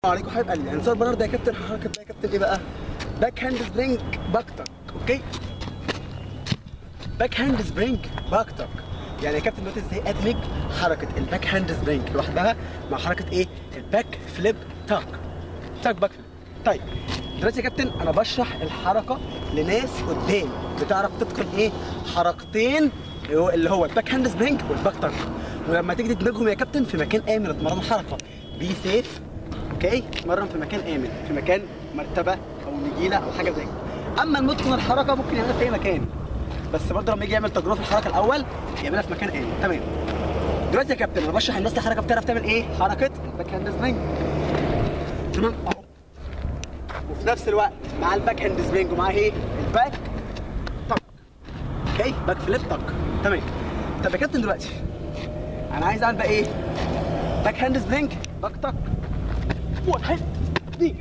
عليكم حبايب قلبي انصار برنارد يا كابتن حركه بقى يا كابتن ايه بقى باك هاند سبرينج باك تك اوكي باك هاند سبرينج باك تك يعني يا كابتن دلوقتي ازاي ادمج حركه الباك هاند سبرينج لوحدها مع حركه ايه الباك فليب تاك تاك باك فليب طيب دلوقتي يا كابتن انا بشرح الحركه لناس قدام بتعرف تتقن ايه حركتين اللي هو- اللي هو الباك هاند سبرينج والباك تاك ولما تيجي تدمجهم يا كابتن في مكان امن اتمرن حركه بي سيف اوكي اتمرن في مكان امن في مكان مرتبه او نجيله او حاجه زي كده اما المتقن الحركه ممكن يعملها في اي مكان بس برضه لما يجي يعمل تجربه في الحركه الاول يعملها في مكان امن تمام دلوقتي يا كابتن انا بشرح الناس الحركه بتعرف تعمل ايه حركه الباك هاند سبرينج تمام اهو وفي نفس الوقت مع الباك هاند سبرينج ومعاه ايه الباك طق اوكي باك فليب طق تمام طب يا كابتن دلوقتي انا عايز اعمل بقى ايه باك هاند سبرينج باك طق واحد اثنين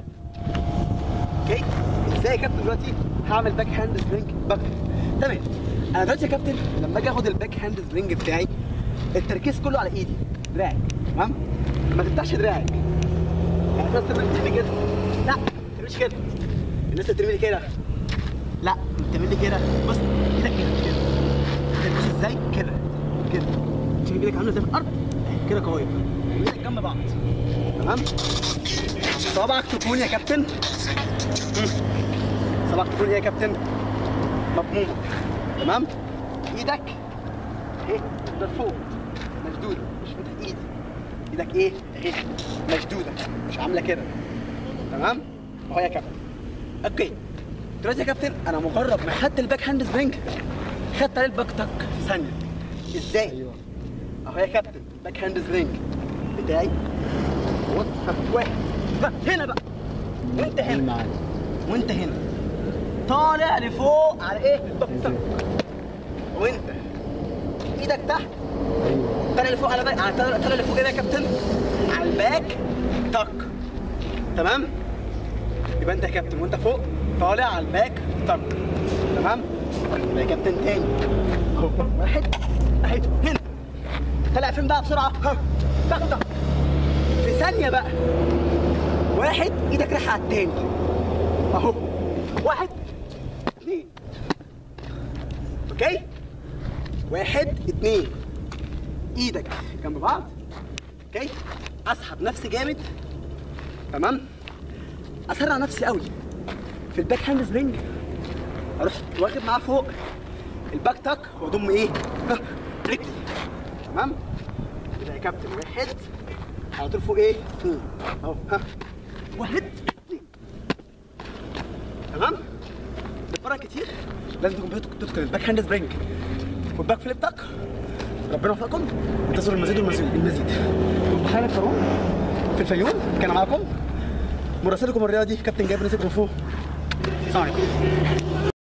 اوكي ازاي يا كابتن دلوقتي هعمل باك هاند سبرينج باك تمام انا دلوقتي يا كابتن لما اجي اخد الباك هاند سبرينج بتاعي التركيز كله على ايدي دراعي تمام ما تفتحش دراعك يعني الناس ترمي ترمي كده لا ما تعملش كده الناس ترمي لي كده لا تعمل لي كده بص ايدك كده كده ترميش ازاي كده كده شايف ايدك عامله زي في الارض كده قويه ايدك جنب بعض تمام صوابعك تكون يا كابتن مم. صوابعك تكون ايه يا كابتن مضمومه تمام ايدك اهي تفضل فوق مشدوده مش فاتح ايدي ايدك ايه اهي مشدوده مش عامله كده تمام اهو يا كابتن اوكي دلوقتي يا كابتن انا مجرد ما خدت الباك هاند سبرينج خدت عليه الباك تك في ثانيه ازاي ايوه اهو يا كابتن باك هاند سبرينج بتاعي اهو ها، واحد ها، هنا بقى وانت هنا معاك وانت هنا طالع لفوق على ايه الباك تك وانت ايدك تحت ايوه طالع لفوق على باك على- طالع طالع لفوق ايه بقى يا كابتن على الباك تك تمام يبقى انت يا كابتن وانت فوق طالع على الباك تك تمام يبقى يا كابتن تاني اهو واحد اهي هنا طلع فين بقى بسرعه ها تك تك في ثانيه بقى واحد ايدك رايحه على التاني اهو واحد اثنين اوكي واحد اتنين ايدك جنب بعض اوكي اسحب نفسي جامد تمام اسرع نفسي قوي في الباك هاند سبرينج اروح واخد معاه فوق الباك تاك واضم ايه ها، رجلي تمام كده يا كابتن واحد على طول فوق ايه اتنين اهو ها واحد اتنين تمام بتمرن كتير لازم تكون بتت- تتقن الباك هاند سبرينج والباك فليب تاك ربنا يوفقكم انتظروا المزيد والمزيد المزيد كنت حالا كرون في الفيوم كان معاكم مراسلكم الرياضي كابتن جابر نسيب فوق السلام عليكم